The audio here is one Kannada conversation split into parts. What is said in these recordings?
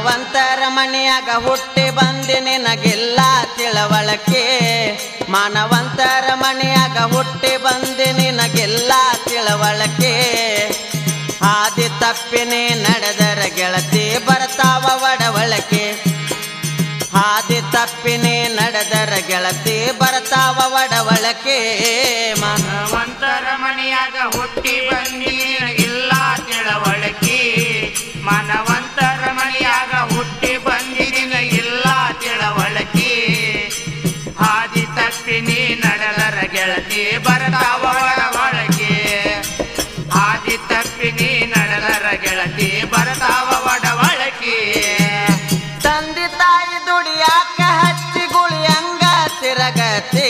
ಮಾನವಂತರ ಮನೆಯಾಗ ಹುಟ್ಟಿ ಬಂದಿ ನಿನಗಿಲ್ಲ ತಿಳವಳಕೆ ಮಾನವಂತರ ಮನೆಯಾಗ ಹುಟ್ಟಿ ಬಂದಿ ನಿನಗಿಲ್ಲ ತಿಳವಳಕೆ ಹಾದಿ ತಪ್ಪಿನಿ ನಡೆದರ ಗೆಳತಿ ಬರ್ತಾವ ಒಡವಳಕೆ ಹಾದಿ ತಪ್ಪಿನಿ ನಡೆದರ ಗೆಳತಿ ಬರ್ತಾವ ಒಡವಳಕೆ ಮಾನ ಮಾನವಂತರ ಮನೆಯಾಗ ಹುಟ್ಟಿ ಬಂದಿ ನಿನಗಿಲ್ಲ ತಿಳವಳಕಿ ಮಾನವಂತರ ಮನೆಯಾಗ ಹುಟ್ಟಿ ಬಂದಿ ನಿನಗಿಲ್ಲ ತಿಳವಳಕಿ ಹಾದಿ ತಪ್ಪಿ ನೀ ನಡೆದರ ಗೆಳತಿ ಬರ್ತಾವ ಒಳಗೆ ಹಾದಿ ತಪ್ಪಿ ನೀ ನಡೆದರ ಗೆಳತಿ ಬರ್ತಾವ ಒಳಗೆ ತಂದೆ ತಾಯಿ ದುಡಿಯಾಕ ಹಚ್ಚಿ ಗುಳಿಯಂಗ ತಿರಗತೆ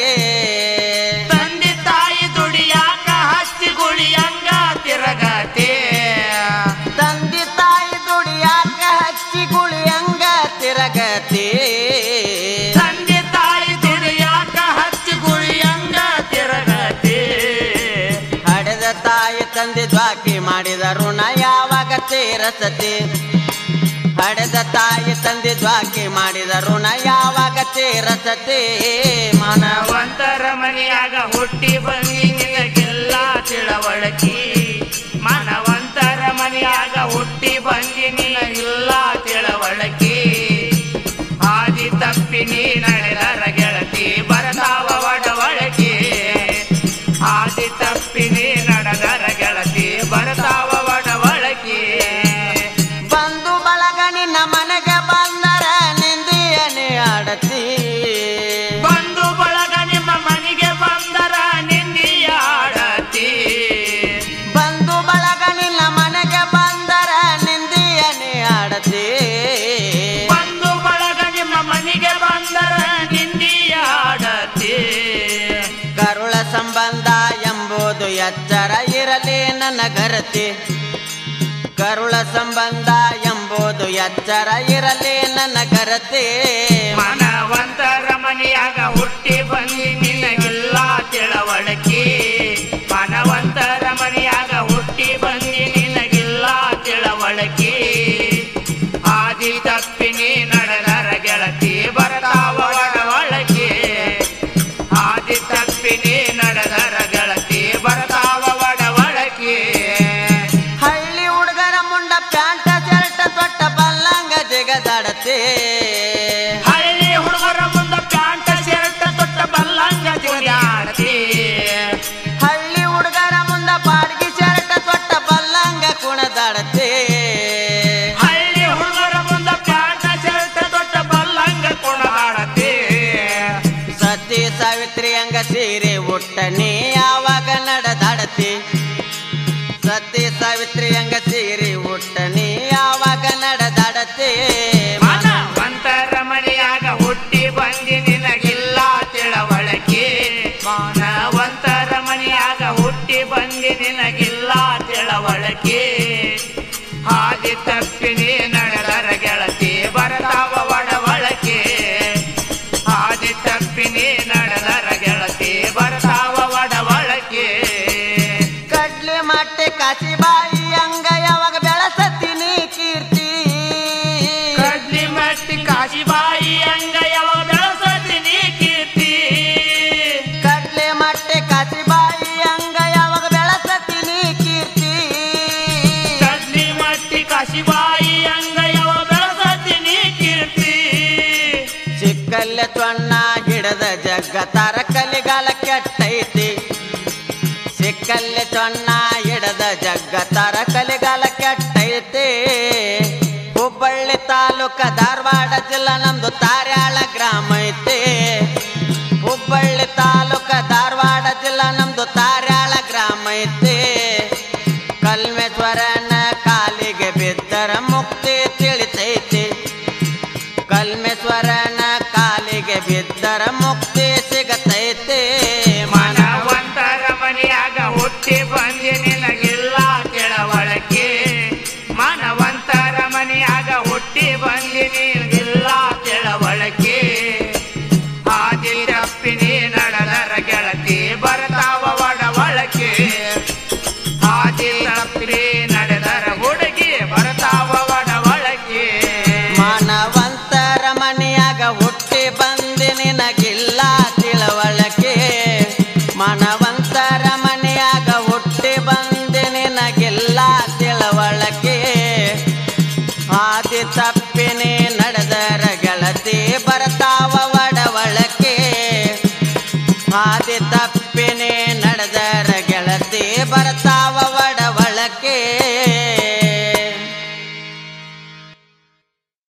ತಂದೆ ತಾಯಿ ದುಡಿಯಾಕ ಹಚ್ಚಿ ಗುಳಿಯಂಗ ತಿರಗತೆ ತಂದೆ ತಾಯಿ ದುಡಿಯಾಕ ಹಚ್ಚಿ ಗುಳಿಯಂಗ ತಿರಗತೆ ತಂದೆ ತಾಯಿ ದುಡಿಯಾಕ ಹಚ್ಚಿ ಗುಳಿಯಂಗ ತಿರಗತೆ ಹಡೆದ ತಾಯಿ ತಂದೆ ದ್ವಾಕಿ ಮಾಡಿದ ಋಣ ಯಾವಾಗ ತೀರಸತಿ ಹಡೆದ ತಾಯಿ ತಂದೆ ದ್ವಾಕಿ ಮಾಡಿದ ಋಣ ಯಾವಾಗ ತೀರಸತಿ ಮಾನವ ಮಾನವಂತರ ಮನೆಯಾಗ ಹುಟ್ಟಿ ಬಂದಿ ನಿನಗೆಲ್ಲ ತಿಳವಳಕಿ ಮಾನವಂತರ ಮನೆಯಾಗ ಹುಟ್ಟಿ ಬಂದಿ ನಿನಗಿಲ್ಲ ತಿಳವಳಕಿ ಆದಿ ತಪ್ಪಿ ನೀ ನಡೆದರ ಗೆಳತಿ ಬರ್ತಾವ ಒಡವಳಕಿ ಆದಿ ತಪ್ಪಿ ನೀ ನಡೆದರ ಗೆಳತಿ ಬರ್ತಾವ ಒಡವಳಕಿ ಬಂದು ಬಳಗಣಿನ ಮನೆಗೆ ಬಂದರ ನಿಂದಿಯನೆ ಆಡತಿ ಬಂದು ಬಳಗ ನಿಮ್ಮ ಮನೆಗೆ ಬಂದರ ನಿಂದಿಯ ಆಡತಿ ಬಂದು ಬಳಗಣಿನ ಮನೆಗೆ ಬಂದರ ನಿಂದಿಯನೆ ಆಡತಿ ಬಂದು ಬಳಗ ನಿಮ್ಮ ಮನೆಗೆ ಬಂದರ ನಿಂದಿಯ ಆಡತಿ ಕರುಳ ಸಂಬಂಧ ಎಂಬುದು ಎಚ್ಚರ ಇರಲಿ ನನ್ನ ಗರತಿ ಕರುಳ ಸಂಬಂಧ ಎಂಬುದು ಎಚ್ಚರ ಇರಲಿ ನನ್ನ ಗರತಿ ಮನವಂತರ ಮನೆಯಾಗ ಹುಟ್ಟಿ ಬಂದಿ ನಿನಗಿಲ್ಲ ತಿಳವಳಕಿ ಮನವಂತರ ಮನೆಯಾಗ ಹುಟ್ಟಿ ಬಂದಿ ನಿನಗಿಲ್ಲ ತಿಳವಳಕಿ ಆದಿ ತಪ್ಪಿ ನೀ ನಡೆದರ ಗೆಳತಿ ಬರ್ತಾವ ಒಳಗೆ ಆದಿ ತಪ್ಪಿ ನೀ ನಡೆದರ ಗೆಳತಿ ಬರ್ತಾವ ಒಳಗೆ ಹಳ್ಳಿ ಹುಡುಗರ ಮುಂಡ ಪ್ಯಾಂಟ ಶರ್ಟ ತೊಟ್ಟ ಬಲ್ಲಂಗ ಜಿಗದಾಡತಿ ಹಳ್ಳಿ ಹುಡುಗರ ಮುಂದ ಪ್ಯಾಂಟ ಶರ್ಟ್ ತೊಟ್ಟ ಬಲ್ಲಂಗ ಜೋಡ್ಯಾಡತಿ ಹಳ್ಳಿ ಹುಡುಗರ ಮುಂದ ಬಾಡ್ಗಿ ಶರ್ಟ ತೊಟ್ಟ ಬಲ್ಲಂಗ ಕುಣದಾಡತಿ ಹಳ್ಳಿ ಹುಡುಗರ ಮುಂದ ಪ್ಯಾಂಟ ಶರ್ಟ್ ತೊಟ್ಟ ಬಲ್ಲಂಗ ಕುಣದಾಡತಿ ಸತಿ ಸಾವಿತ್ರಿ ಅಂಗ ಸೀರೆ ಉಟ್ಟ ನೀ ಯಾವಾಗ ನಡೆದಾಡತಿ ಸತಿ ಸಾವಿತ್ರಿ ಅಂಗ ಸೀರೆ ಉಟ್ಟ ನೀ ಯಾವಾಗ ನಡೆದಾಡತಿ ಮಾನವಂತರ ಮನೆಯಾಗ ಹುಟ್ಟಿ ಬಂದಿ ನಿನಗಿಲ್ಲ ತಿಳವಳಕೆ ಮಾನವಂತರ ಮನೆಯಾಗ ಹುಟ್ಟಿ ಬಂದಿ ನಿನಗಿಲ್ಲ ತಿಳವಳಕೆ ಹಾದಿ ತಪ್ಪಿ ನೀ ನಡೆದರ ಗೆಳತಿ ಬರ್ತಾವ ಒಡವಳಕೆ ಹಾದಿ ತಪ್ಪಿ ನೀ ನಡೆದರ ಗೆಳತಿ ಬರ್ತಾವ ಒಡವಳಕೆ ಕಡ್ಲಿ ಮಟ್ಟೆ ಕಾಸಿಬಾಯಿ ಅಂಗ ಯಾವಾಗ ಬೆಳಸತೀನಿ ಕೀರ್ತಿ ಕಡ್ಲಿ ಮಟ್ಟಿ ಕಾಶಿಬಾಯಿ ಅಂಗ ಯಾವ ಬೆಳಸತೀನಿ ಕೀರ್ತಿ ಕಡ್ಲೆ ಮಟ್ಟೆ ಕಾಸಿಬಾಯಿ ಅಂಗ ಯಾವಾಗ ಬೆಳಸತೀನಿ ಕೀರ್ತಿ ಕಡ್ಲಿ ಮಟ್ಟಿ ಕಾಶಿಬಾಯಿ ಅಂಗ ಯಾವ ಬೆಳಸತೀನಿ ಕೀರ್ತಿ ಸಿಕ್ಕಲ್ಲೆ ಚೊಣ್ಣ ಹಿಡದ ಜಗ್ಗ ತರ ಕಲಿಗಾಲ ಕೆಟ್ಟೈತಿ ಸಿಕ್ಕಲ್ಲೆ ಚೊಣ್ಣ ಹಿಡದ ಜಗ್ಗ ತರ ಕಲಿಗಾಲ ಕೆಟ್ಟೈತಿ ಹುಬ್ಬಳ್ಳಿ ತಾಲೂಕ ಧಾರವಾಡ ಜಿಲ್ಲಾ ನಮ್ದು ತಾರ್ಯಾಳ ಗ್ರಾಮ ಐತಿ ಹುಬ್ಬಳ್ಳಿ ತಾಲೂಕ ಧಾರವಾಡ ಜಿಲ್ಲಾ ನಮ್ದು ತಾರ್ಯಾಳ ಗ್ರಾಮ ಐತಿ ಕಲ್ಮೇಶ್ವರನ ಕಾಲಿಗೆ ಬಿದ್ದರ ಮುಕ್ತಿ ತಿಳಿತೈತಿ ಕಲ್ಮೇಶ್ವರನ ಕಾಲಿಗೆ ಬಿದ್ದರ ಮುಕ್ತಿ ಸಿಗತೈತಿ ಮನವಂತರ ಮನೆಯಾಗ ಹುಟ್ಟಿ ಬಂದಿ ನಿನಗಿಲ್ಲ ತಿಳವಳಕೆ ಮಾನವಂತರ ಮನೆಯಾಗ ಹುಟ್ಟಿ ಬಂದಿ ನಿನಗಿಲ್ಲ ತಿಳವಳಕೆ ಆದಿ ತಪ್ಪಿ ನೀ ನಡೆದರ ಗೆಳತಿ ಬರ್ತಾವ ಒಡವಳಕೆ ಆದಿ ತಪ್ಪಿ ನಡೆದರ ಹುಡುಗಿ ಬರ್ತಾವ ಒಡವಳಕೆ ಹಾದಿ ತಪ್ಪಿನೇ ನಡೆದರ ಗೆಳತಿ ಬರ್ತಾವ